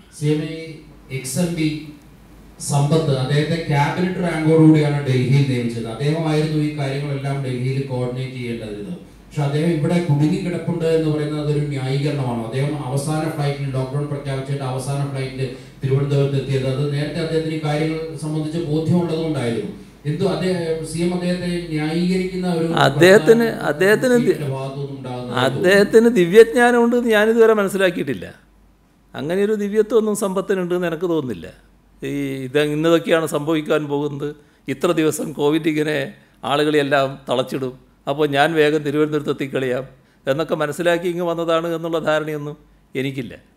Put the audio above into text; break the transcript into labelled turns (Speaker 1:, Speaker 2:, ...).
Speaker 1: C M ex M P Sampath അദ്ദേഹത്തെ cabinet റാങ്കോടുകൂടിയാണ് ഡൽഹിയിൽ നിയമിച്ചത് അദ്ദേഹമായിരുന്നു ഈ കാര്യങ്ങളെല്ലാം ഡൽഹിയിൽ കോർഡിനേറ്റ് ചെയ്യേണ്ടത് പക്ഷെ അദ്ദേഹം ഇവിടെ കുടുങ്ങി കിടപ്പുണ്ട് എന്ന് പറയുന്നത് അതൊരു ന്യായീകരണമാണ് അദ്ദേഹം അവസാന ഫ്ലൈറ്റിൽ ലോക്ക്ഡൌൺ പ്രഖ്യാപിച്ചിട്ട് അവസാന ഫ്ലൈറ്റിൽ തിരുവനന്തപുരത്ത് എത്തിയത് അത് നേരത്തെ അദ്ദേഹത്തിന് ഈ കാര്യങ്ങൾ സംബന്ധിച്ച് ബോധ്യമുള്ളതുകൊണ്ടായിരുന്നു എന്തോ അദ്ദേഹം സി എം അദ്ദേഹത്തെ ന്യായീകരിക്കുന്ന ഒരു
Speaker 2: അദ്ദേഹത്തിന്- അദ്ദേഹത്തിന് ദി-
Speaker 1: സീറ്റിന്റെ ഭാഗത്തുനിന്ന് ഉണ്ടാകുന്ന
Speaker 2: അദ്ദേഹത്തിന് ദിവ്യജ്ഞാനം ഉണ്ടെന്ന് ഞാനിതുവരെ മനസ്സിലാക്കിയിട്ടില്ല അങ്ങനെ ഒരു ദിവ്യത്വമൊന്നും സമ്പത്തിനുണ്ടെന്ന് എനിക്ക് തോന്നുന്നില്ല ഈ ഇത് ഇന്നതൊക്കെയാണ് സംഭവിക്കാൻ പോകുന്നത് ഇത്ര ദിവസം കോവിഡ് ഇങ്ങനെ ആളുകളെല്ലാം തളച്ചിടും അപ്പോൾ ഞാൻ വേഗം തിരുവനന്തപുരത്ത് എത്തിക്കളിയാം എന്നൊക്കെ മനസ്സിലാക്കി ഇങ്ങ് വന്നതാണ് എന്നുള്ള ധാരണയൊന്നും എനിക്കില്ല